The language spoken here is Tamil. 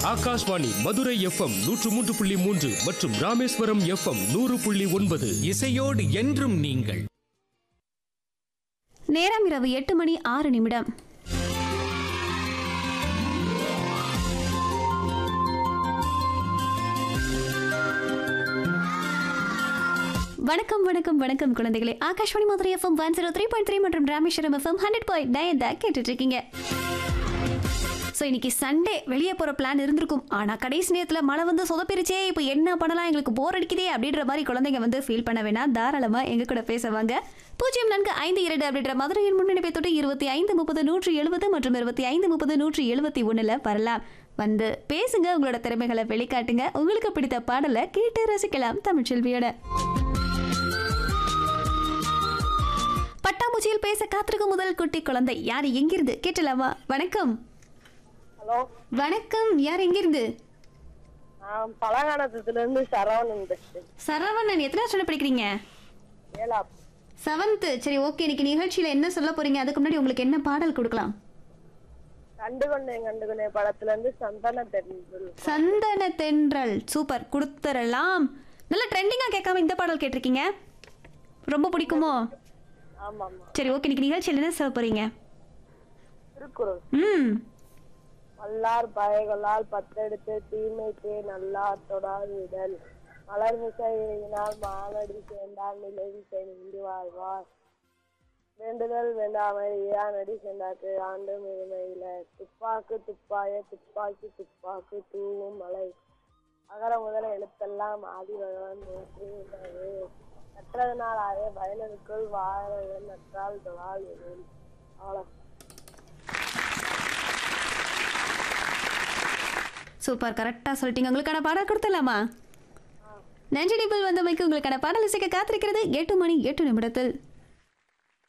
ஆகாஷ்வாணி மதுரை எஃப்எம் நூற்று மூன்று புள்ளி மூன்று மற்றும் ராமேஸ்வரம் எஃப்எம் நூறு புள்ளி ஒன்பது இசையோடு என்றும் நீங்கள் நேரம் இரவு எட்டு மணி ஆறு நிமிடம் வணக்கம் வணக்கம் வணக்கம் குழந்தைகளே Akashvani Madurai FM one zero three point three மற்றும் Rameswaram FM hundred point nine தான் கேட்டுட்டு இருக்கீங்க ஸோ இன்னைக்கு சண்டே வெளியே போகிற பிளான் இருந்திருக்கும் ஆனால் கடைசி நேரத்தில் மழை வந்து சொதப்பிருச்சே இப்போ என்ன பண்ணலாம் எங்களுக்கு போர் அடிக்குதே அப்படின்ற மாதிரி குழந்தைங்க வந்து ஃபீல் பண்ண வேணாம் தாராளமாக எங்க கூட பேசுவாங்க பூஜ்ஜியம் நான்கு ஐந்து இரண்டு அப்படின்ற மதுரையின் முன்னணிப்பை தொட்டு இருபத்தி ஐந்து முப்பது நூற்றி எழுபது மற்றும் இருபத்தி ஐந்து முப்பது நூற்றி எழுபத்தி ஒன்றில் வரலாம் வந்து பேசுங்க உங்களோட திறமைகளை வெளிக்காட்டுங்க உங்களுக்கு பிடித்த பாடலை கேட்டு ரசிக்கலாம் தமிழ்ச்செல்வியோட பட்டாம்பூச்சியில் பேச காத்திருக்கும் முதல் குட்டி குழந்தை யார் எங்கிருந்து கேட்டலாமா வணக்கம் ஹலோ வணக்கம் யார் எங்கிருந்து நான் பலகானத்துல இருந்து சரவணன் பேசுறேன் சரவணன் எத்தனை ஸ்டாண்டர்ட் படிக்கிறீங்க ஏலா செவன்த்து சரி ஓகே இன்னைக்கு நிகழ்ச்சியில் என்ன சொல்ல போறீங்க அதுக்கு முன்னாடி உங்களுக்கு என்ன பாடல் கொடுக்கலாம் கண்டு கொண்டேன் கண்டு கொண்டேன் படத்துல இருந்து சந்தான தெரிஞ்சு சந்தன தென்றல் சூப்பர் கொடுத்துடலாம் நல்ல ட்ரெண்டிங்காக கேட்காம இந்த பாடல் கேட்டிருக்கீங்க ரொம்ப பிடிக்குமோ ஆமா ஆமா சரி ஓகே இன்னைக்கு நிகழ்ச்சியில் என்ன சொல்ல போறீங்க திருக்குறள் ம் வல்லார் பயகளால் பத்தெடுத்து தீமைக்கு நல்லார் தொடாவிடல் மலர் மிசை எழுதினால் மானடி சேர்ந்தால் நிலவிசை நின்று வாழ்வார் வேண்டுதல் வேண்டாமை நடி சென்றாக்கு ஆண்டு மிகுமையில துப்பாக்கு துப்பாய துப்பாக்கி துப்பாக்கு தூவும் மலை அகர முதல எழுத்தெல்லாம் ஆதி பகவான் உள்ளது கற்றதனால் ஆய பயனருக்குள் வாழ நற்றால் தொழால் எனில் அவ்வளோ சூப்பர் கரெக்டாக சொல்லிட்டீங்க உங்களுக்கான பாடல் கொடுத்துடலாமா நன்றி நிபிள் வந்தமைக்கு உங்களுக்கான பாடல் இசைக்க காத்திருக்கிறது எட்டு மணி எட்டு நிமிடத்தில்